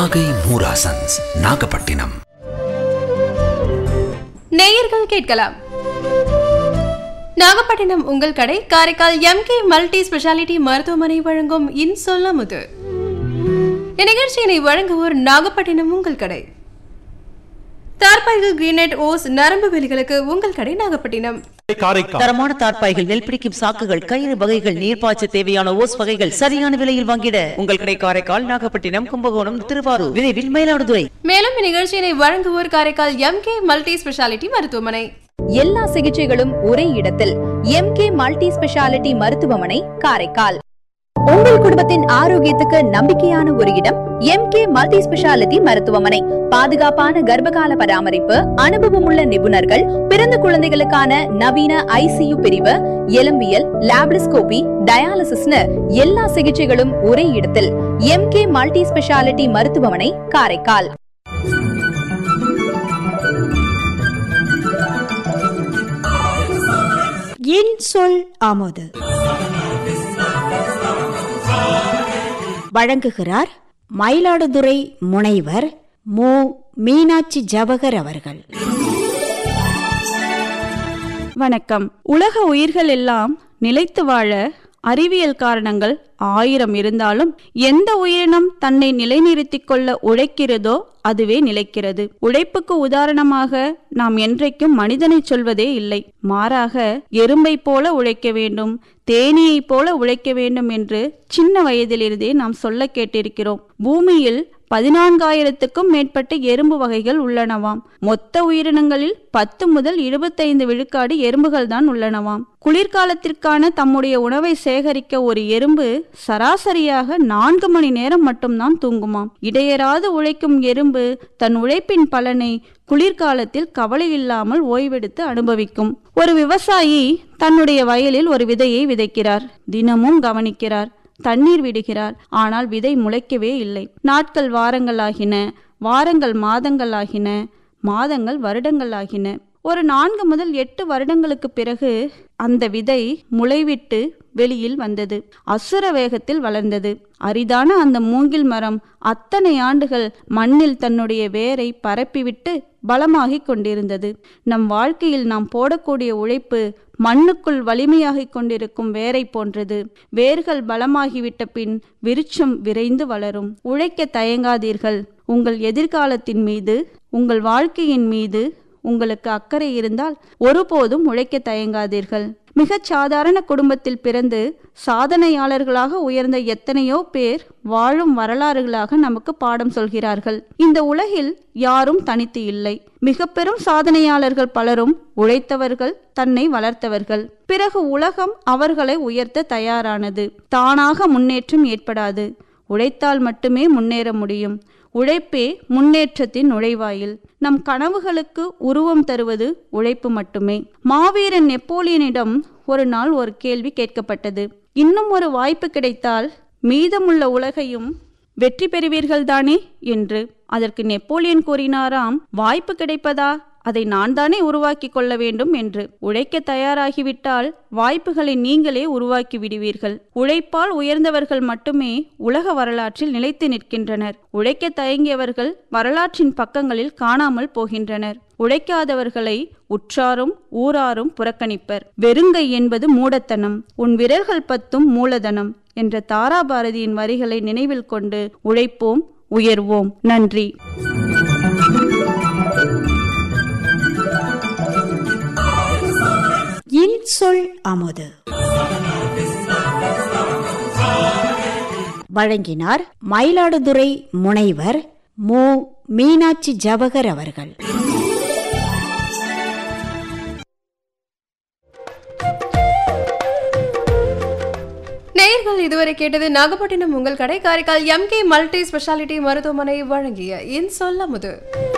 நாகை மூராசன்ஸ் நாகப்பட்டினம் நேயர்கள் கேட்கலாம் நாகப்பட்டினம் உங்கள் கடை காரைக்கால் எம்கே மல்டி ஸ்பெஷாலிட்டி மருத்துவமனை வழங்கும் இன்சொல்லமுது இந்நிகழ்ச்சியினை வழங்குவோர் நாகப்பட்டினம் உங்கள் கடை தார்பாய்கள் கிரீனட் ஓஸ் நரம்பு வேலிகளுக்கு உங்கள் கடை நாகப்பட்டினம் காரைக்கால் தரமான தார்ப்பாய்கள் நெல் பிடிக்கும் சாக்குகள் கயிறு வகைகள் நீர்ப்பாய்ச்ச தேவையான ஓஸ் வகைகள் சரியான விலையில் வாங்கிட உங்கள் கடை காரைக்கால் நாகப்பட்டினம் கும்பகோணம் திருவாரூர் விரைவில் மயிலாடுதுறை மேலும் இந்நிகழ்ச்சியினை வழங்குவோர் காரைக்கால் எம்கே மல்டி ஸ்பெஷாலிட்டி மருத்துவமனை எல்லா சிகிச்சைகளும் ஒரே இடத்தில் எம்கே மல்டி ஸ்பெஷாலிட்டி மருத்துவமனை காரைக்கால் உங்கள் குடும்பத்தின் ஆரோக்கியத்துக்கு நம்பிக்கையான ஒரு இடம் எம்கே மல்டி ஸ்பெஷாலிட்டி மருத்துவமனை பாதுகாப்பான கர்ப்பகால பராமரிப்பு அனுபவமுள்ள நிபுணர்கள் பிறந்த குழந்தைகளுக்கான நவீன ஐசியு பிரிவு எலும்பியல் லாப்ரிஸ்கோபி டயாலிசிஸ்னு எல்லா சிகிச்சைகளும் ஒரே இடத்தில் எம்கே மல்டி ஸ்பெஷாலிட்டி மருத்துவமனை காரைக்கால் என் சொல் ஆமோது வழங்குகிறார் மயிலாடுதுறை முனைவர் மு மீனாட்சி ஜவகர் அவர்கள் வணக்கம் உலக உயிர்கள் எல்லாம் நிலைத்து வாழ அறிவியல் காரணங்கள் ஆயிரம் இருந்தாலும் எந்த உயிரினம் தன்னை நிலைநிறுத்திக் கொள்ள உழைக்கிறதோ அதுவே நிலைக்கிறது உழைப்புக்கு உதாரணமாக நாம் என்றைக்கும் மனிதனை சொல்வதே இல்லை மாறாக எறும்பை போல உழைக்க வேண்டும் தேனீயைப் போல உழைக்க வேண்டும் என்று சின்ன வயதிலிருந்தே நாம் சொல்ல கேட்டிருக்கிறோம் பூமியில் பதினான்காயிரத்துக்கும் மேற்பட்ட எறும்பு வகைகள் உள்ளனவாம் மொத்த உயிரினங்களில் பத்து முதல் இருபத்தைந்து விழுக்காடு எறும்புகள் தான் உள்ளனவாம் குளிர்காலத்திற்கான தம்முடைய உணவை சேகரிக்க ஒரு எறும்பு சராசரியாக நான்கு மணி நேரம் மட்டும்தான் தூங்குமாம் இடையராது உழைக்கும் எறும்பு தன் உழைப்பின் பலனை குளிர்காலத்தில் கவலை இல்லாமல் ஓய்வெடுத்து அனுபவிக்கும் ஒரு விவசாயி தன்னுடைய வயலில் ஒரு விதையை விதைக்கிறார் தினமும் கவனிக்கிறார் தண்ணீர் விடுகிறார் ஆனால் விதை முளைக்கவே இல்லை நாட்கள் வாரங்கள் ஆகின வாரங்கள் மாதங்கள் ஆகின மாதங்கள் வருடங்கள் ஆகின ஒரு நான்கு முதல் எட்டு வருடங்களுக்கு பிறகு அந்த விதை முளைவிட்டு வெளியில் வந்தது அசுர வேகத்தில் வளர்ந்தது அரிதான அந்த மூங்கில் மரம் அத்தனை ஆண்டுகள் மண்ணில் தன்னுடைய வேரை பரப்பிவிட்டு பலமாகிக் கொண்டிருந்தது நம் வாழ்க்கையில் நாம் போடக்கூடிய உழைப்பு மண்ணுக்குள் வலிமையாகிக் கொண்டிருக்கும் வேரை போன்றது வேர்கள் பலமாகிவிட்ட பின் விருட்சம் விரைந்து வளரும் உழைக்க தயங்காதீர்கள் உங்கள் எதிர்காலத்தின் மீது உங்கள் வாழ்க்கையின் மீது உங்களுக்கு அக்கறை இருந்தால் ஒருபோதும் உழைக்க தயங்காதீர்கள் மிகச் சாதாரண குடும்பத்தில் பிறந்து சாதனையாளர்களாக உயர்ந்த எத்தனையோ பேர் வாழும் வரலாறுகளாக நமக்கு பாடம் சொல்கிறார்கள் இந்த உலகில் யாரும் தனித்து இல்லை மிக பெரும் சாதனையாளர்கள் பலரும் உழைத்தவர்கள் தன்னை வளர்த்தவர்கள் பிறகு உலகம் அவர்களை உயர்த்த தயாரானது தானாக முன்னேற்றம் ஏற்படாது உழைத்தால் மட்டுமே முன்னேற முடியும் உழைப்பே முன்னேற்றத்தின் நுழைவாயில் நம் கனவுகளுக்கு உருவம் தருவது உழைப்பு மட்டுமே மாவீரன் நெப்போலியனிடம் ஒரு நாள் ஒரு கேள்வி கேட்கப்பட்டது இன்னும் ஒரு வாய்ப்பு கிடைத்தால் மீதமுள்ள உலகையும் வெற்றி பெறுவீர்கள்தானே என்று அதற்கு நெப்போலியன் கூறினாராம் வாய்ப்பு கிடைப்பதா அதை நான் தானே உருவாக்கி கொள்ள வேண்டும் என்று உழைக்க தயாராகிவிட்டால் வாய்ப்புகளை நீங்களே உருவாக்கி விடுவீர்கள் உழைப்பால் உயர்ந்தவர்கள் மட்டுமே உலக வரலாற்றில் நிலைத்து நிற்கின்றனர் உழைக்க தயங்கியவர்கள் வரலாற்றின் பக்கங்களில் காணாமல் போகின்றனர் உழைக்காதவர்களை உற்றாரும் ஊராரும் புறக்கணிப்பர் வெறுங்கை என்பது மூடத்தனம் உன் விரல்கள் பத்தும் மூலதனம் என்ற தாரா பாரதியின் வரிகளை நினைவில் கொண்டு உழைப்போம் உயர்வோம் நன்றி என் சொல் ஆமோது வழங்கினார் மயிலாடுதுறை முனைவர் மு மீனாட்சி ஜவகர் அவர்கள் நேயர்கள் இதுவரை கேட்டது நாகப்பட்டினம் உங்கள் கடை காரைக்கால் எம்கே மல்டி ஸ்பெஷாலிட்டி மருத்துவமனை வழங்கிய இன்சொல்லமுது